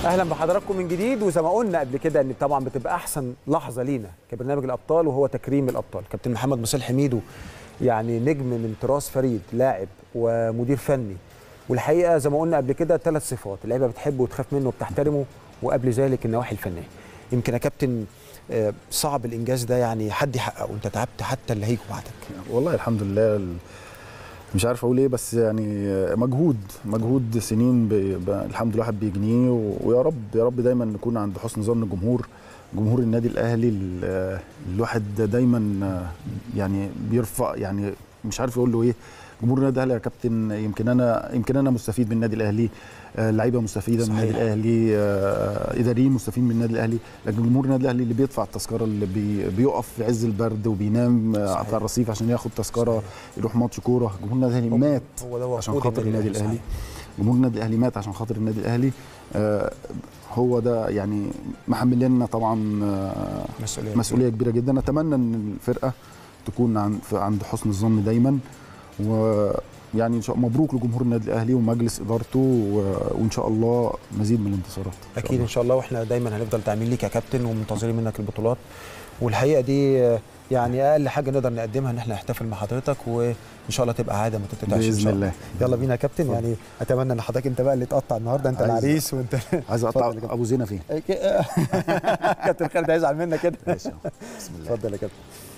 اهلا بحضراتكم من جديد وزي ما قلنا قبل كده ان طبعا بتبقى احسن لحظه لينا كبرنامج الابطال وهو تكريم الابطال كابتن محمد مصالح حميدو يعني نجم من طراز فريد لاعب ومدير فني والحقيقه زي ما قلنا قبل كده ثلاث صفات اللعيبه بتحبه وتخاف منه وبتحترمه وقبل ذلك النواحي الفنيه يمكن يا كابتن آه، صعب الانجاز ده يعني حد يحققه انت تعبت حتى اللي هيجوا بعدك والله الحمد لله ال- مش عارف اقول ايه بس يعني مجهود مجهود سنين ب... ب... الحمد لله الواحد بيجنيه و... ويا رب يا رب دايما نكون عند حسن ظن الجمهور جمهور النادي الاهلي ال- الواحد دايما يعني بيرفع يعني مش عارف يقول له ايه جمهور النادي الاهلي يا كابتن يمكن انا يمكن انا مستفيد من النادي الاهلي آه، لعيبه مستفيده من النادي صحيح. الاهلي آه، اداريين مستفيدين من النادي الاهلي لكن جمهور النادي الاهلي اللي بيدفع التذكره اللي بي بيقف في عز البرد وبينام آه، صحيح. على الرصيف عشان ياخد تذكره صحيح. يروح ماتش كوره جمهور النادي الاهلي مات هو ده هو عشان وقود خاطر النادي الاهلي صحيح. جمهور النادي الاهلي مات عشان خاطر النادي الاهلي آه، هو ده يعني محمل لنا طبعا آه، مسؤوليه مسؤوليه كبيره جدا اتمنى ان الفرقه تكون عن- في- عند حسن الظن دايما ويعني ان شاء مبروك لجمهور النادي الاهلي ومجلس ادارته و- وان شاء الله مزيد من الانتصارات إن شاء اكيد الله. ان شاء الله واحنا دايما هنفضل داعمين ليك يا كابتن ومنتظرين منك البطولات والحقيقه دي آه، يعني اقل حاجه نقدر نقدمها ان احنا نحتفل مع حضرتك وان شاء الله تبقى عاده ما تتقطعش ان باذن شاء الله الله يلا بينا يا كابتن يعني اتمنى ان حضرتك انت بقى اللي تقطع النهارده انت عايز- العريس وانت عايز اقطع اتفضل يا كابتن. ابو زينه فين كابتن خالد هيزعل منك كده ماشي بسم الله اتفضل يا كابتن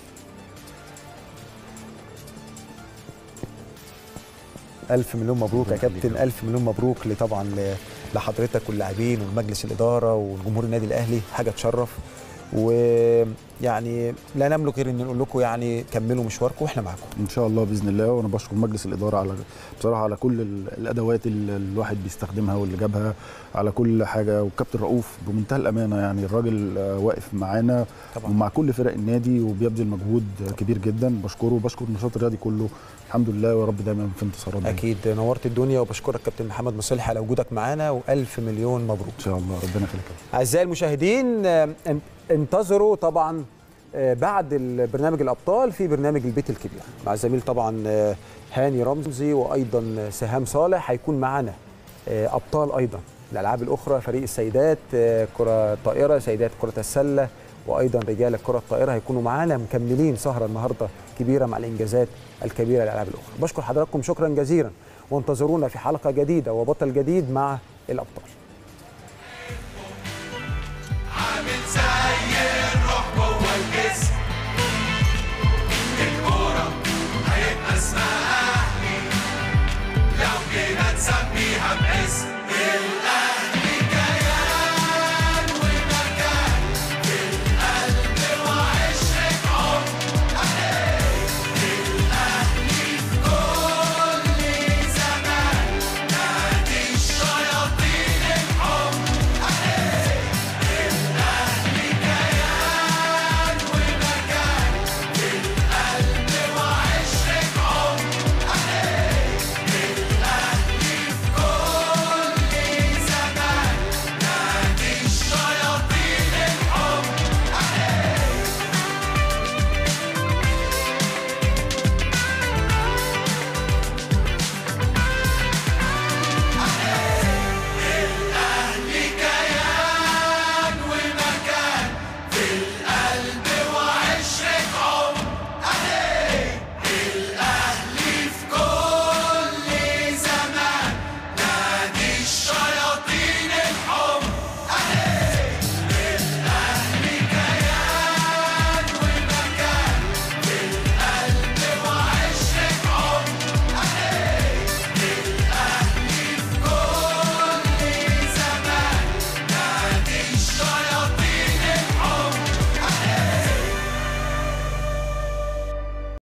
ألف مليون مبروك يا ربنا يخليك كابتن يا رب. ألف مليون مبروك لطبعا ل- لحضرتك واللاعبين ومجلس الإدارة وجمهور النادي الأهلي حاجة تشرف ويعني لا نملك غير ان نقول لكم يعني كملوا مشواركم واحنا معاكم ان شاء الله باذن الله وانا بشكر مجلس الاداره على بصراحه على كل ال- الادوات اللي الواحد بيستخدمها واللي جابها على كل حاجه والكابتن رؤوف بمنتهى الامانه يعني الراجل آه، واقف معانا طبعا ومع كل فرق النادي وبيبذل مجهود كبير جدا بشكره وبشكر النشاط الرياضي كله الحمد لله ويا رب دايما في انتصارات دايما. اكيد نورت الدنيا وبشكرك كابتن محمد مصلح على وجودك معانا والف مليون مبروك ان شاء الله ربنا يخليك اعزائي المشاهدين آه، ان- انتظروا طبعا آه، بعد البرنامج الابطال في برنامج البيت الكبير مع الزميل طبعا آه، هاني رمزي وايضا سهام صالح هيكون معانا آه، ابطال ايضا الالعاب الاخرى فريق السيدات آه، كره طائره سيدات كره السله وايضا رجال الكره الطائره هيكونوا معانا مكملين سهره النهارده كبيره مع الانجازات الكبيره للالعاب الاخرى بشكر حضراتكم شكرا جزيلا وانتظرونا في حلقه جديده وبطل جديد مع الابطال